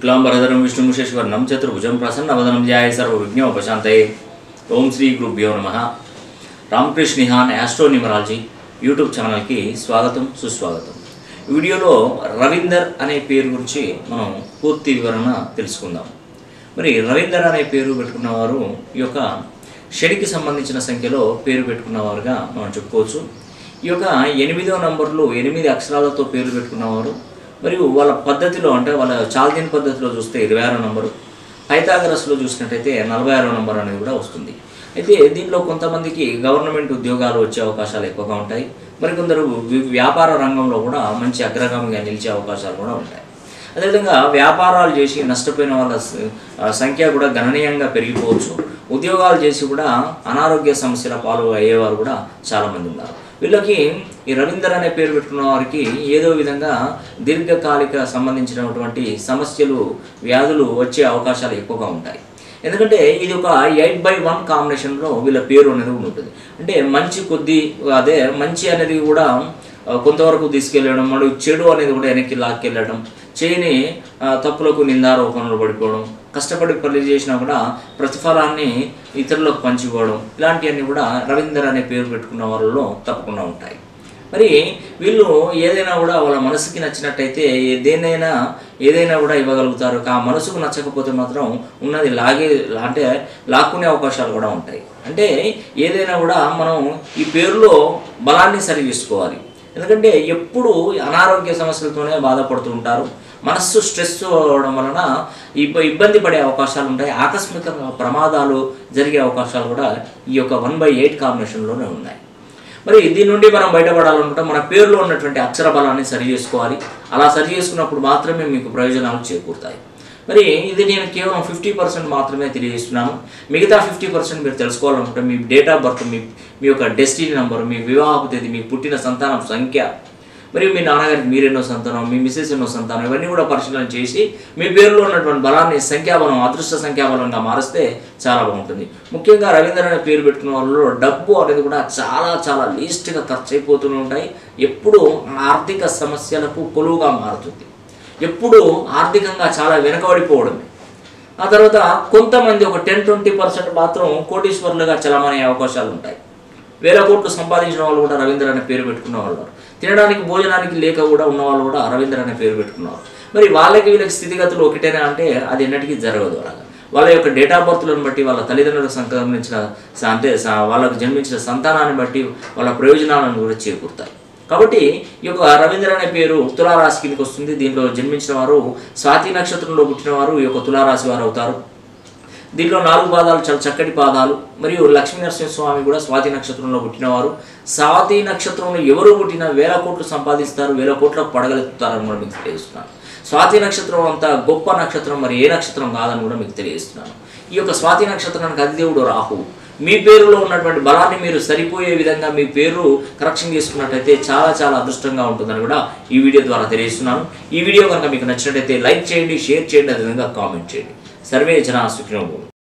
శుక్లాంబరధరం విష్ణుముషేశ్వరనం చతుర్భుజం ప్రసన్నవదనం ధ్యాయ సర్వవిజ్ఞోపశాంతయే ఓం శ్రీ గురుభ్యో నమ Ramakrishna Nihan astro numerology YouTube ఛానల్కి స్వాగతం సుస్వాగతం ఈ వీడియోలో రవీందర్ అనే పేరు గురించి మనం పూర్తి వివరణ తెలుసుకుందాం మరి రవీందర్ అనే పేరు పెట్టుకున్నవారు ఈ యొక్క షడికి సంబంధించిన సంఖ్యలో పేరు పెట్టుకున్నవారుగా మనం చెప్పుకోవచ్చు ఈ యొక్క ఎనిమిదో నంబర్లు ఎనిమిది అక్షరాలతో పేరు పెట్టుకున్నవారు మరియు వాళ్ళ పద్ధతిలో అంటే వాళ్ళ చాల్దీన్ పద్ధతిలో చూస్తే ఇరవై ఆరో నంబరు పైథాగరస్లో చూసినట్టయితే నలభై ఆరో నంబర్ అనేది కూడా వస్తుంది అయితే దీంట్లో కొంతమందికి గవర్నమెంట్ ఉద్యోగాలు వచ్చే అవకాశాలు ఎక్కువగా ఉంటాయి మరికొందరు వి- వ్యాపార రంగంలో కూడా మంచి అగ్రగామిగా నిలిచే అవకాశాలు కూడా ఉంటాయి అదేవిధంగా వ్యాపారాలు చేసి నష్టపోయిన వాళ్ళ స- ఆ, సంఖ్య కూడా గణనీయంగా పెరిగిపోవచ్చు ఉద్యోగాలు చేసి కూడా అనారోగ్య సమస్యల పాలు అయ్యేవారు కూడా చాలామంది ఉన్నారు వీళ్ళకి ఈ రవీందర్ అనే పేరు పెట్టుకున్న వారికి ఏదో విధంగా దీర్ఘకాలిక సంబంధించినటువంటి సమస్యలు వ్యాధులు వచ్చే అవకాశాలు ఎక్కువగా ఉంటాయి ఎందుకంటే ఇది ఒక ఎయిట్ బై వన్ కాంబినేషన్లో వీళ్ళ పేరు అనేది ఉంటుంది అంటే మంచి కొద్ది అదే మంచి అనేది కూడా ఆ, కొంతవరకు తీసుకెళ్ళడం మరియు చెడు అనేది కూడా వెనక్కి లాక్కెళ్ళడం చేయని ఆ, తప్పులకు నిందారోపణలు పడిపోవడం కష్టపడి పని చేసినా కూడా ప్రతిఫలాన్ని ఇతరులకు పంచిపోవడం ఇలాంటివన్నీ కూడా రవీందర్ అనే పేరు పెట్టుకున్న వాళ్ళలో తప్పకుండా ఉంటాయి మరి వీళ్ళు ఏదైనా కూడా వాళ్ళ మనసుకి నచ్చినట్టయితే ఏ- దేన్నైనా ఏదైనా కూడా ఇవ్వగలుగుతారు ఆ మనసుకు నచ్చకపోతే మాత్రం ఉన్నది లాగే అంటే లాక్కునే అవకాశాలు కూడా ఉంటాయి అంటే ఏదైనా కూడా మనం ఈ పేరులో బలాన్ని సరి చేసుకోవాలి ఎందుకంటే ఎప్పుడు అనారోగ్య సమస్యలతోనే బాధపడుతూ ఉంటారు మనస్సు స్ట్రెస్ అవ్వడం వలన ఇబ్బ ఇబ్బంది పడే అవకాశాలు ఉంటాయి ఆకస్మిక ప్రమాదాలు జరిగే అవకాశాలు కూడా ఈ యొక్క వన్ బై ఎయిట్ కాంబినేషన్లోనే ఉన్నాయి మరి దీని నుండి మనం బయటపడాలనుకుంటే మన పేరులో ఉన్నటువంటి అక్షర బలాన్ని సరి చేసుకోవాలి అలా సరి చేసుకున్నప్పుడు మాత్రమే మీకు ప్రయోజనాలు చేకూరుతాయి మరి ఇది నేను కేవలం ఫిఫ్టీ పర్సెంట్ మాత్రమే తెలియజేస్తున్నాను మిగతా ఫిఫ్టీ పర్సెంట్ మీరు తెలుసుకోవాలనుకుంటే మీ డేట్ ఆఫ్ బర్త్ మీ మీ యొక్క డెస్టినీ నెంబర్ మీ వివాహపు తేదీ మీ పుట్టిన సంతానం సంఖ్య మరియు మీ నాన్నగారికి మీరెన్నో సంతానం మీ మిసెస్ ఎన్నో సంతానం ఇవన్నీ కూడా పరిశీలన చేసి మీ పేరులో ఉన్నటువంటి బలాన్ని సంఖ్యాబలం అదృష్ట సంఖ్యాబలంగా మారిస్తే చాలా బాగుంటుంది ముఖ్యంగా రవీంద్ర అనే పేరు పెట్టుకున్న వాళ్ళలో డబ్బు అనేది కూడా చాలా చాలా లీస్ట్గా ఖర్చు అయిపోతూనే ఉంటాయి ఎప్పుడు ఆర్థిక సమస్యలకు కొలువుగా మారుతుంది ఎప్పుడు ఆర్థికంగా చాలా వెనకబడిపోవడమే ఆ తర్వాత కొంతమంది ఒక టెన్ ట్వంటీ పర్సెంట్ మాత్రం కోటీశ్వరులుగా చలమనే అవకాశాలు ఉంటాయి వేల కోట్లు సంపాదించిన వాళ్ళు కూడా రవీంద్ర అనే పేరు పెట్టుకున్న వాళ్ళు ఉన్నారు. తినడానికి భోజనానికి లేక కూడా ఉన్న వాళ్ళు కూడా రవీంద్ర అనే పేరు పెట్టుకున్నారు మరి వాళ్ళకి వీళ్ళకి స్థితిగతులు ఒకటేనా అంటే అది ఎన్నటికీ జరగదు అలాగా వాళ్ళ యొక్క డేట్ ఆఫ్ బర్త్లను బట్టి వాళ్ళ తల్లిదండ్రులకు సంక్రమించిన స- అంటే స- వాళ్ళకు జన్మించిన సంతానాన్ని బట్టి వాళ్ళ ప్రయోజనాలను కూడా చేకూరుతాయి కాబట్టి ఈ యొక్క రవీంద్ర అనే పేరు తులారాశి కిందకి వస్తుంది దీంట్లో జన్మించిన వారు స్వాతి నక్షత్రంలో పుట్టిన వారు ఈ యొక్క తులారాశి వారు అవుతారు దీంట్లో నాలుగు పాదాలు చాలా చక్కటి పాదాలు మరియు లక్ష్మీ నరసింహస్వామి కూడా స్వాతి నక్షత్రంలో పుట్టినవారు స్వాతి నక్షత్రంలో ఎవరు పుట్టినా వేల కోట్లు సంపాదిస్తారు వేల కోట్లకు పడగలుగుతారని కూడా మీకు తెలియజేస్తున్నాను స్వాతి నక్షత్రం అంత గొప్ప నక్షత్రం మరి ఏ నక్షత్రం కాదని కూడా మీకు తెలియజేస్తున్నాను ఈ యొక్క స్వాతి నక్షత్రానికి అధిదేవుడు రాహు మీ పేరులో ఉన్నటువంటి బలాన్ని మీరు సరిపోయే విధంగా మీ పేరు కరెక్షన్ చేసుకున్నట్టయితే చాలా చాలా అదృష్టంగా ఉంటుందని కూడా ఈ వీడియో ద్వారా తెలియజేస్తున్నాను ఈ వీడియో కనుక మీకు నచ్చినట్టయితే లైక్ చేయండి షేర్ చేయండి అదేవిధంగా కామెంట్ చేయండి సర్వే జనా సుఖినో భవంతు.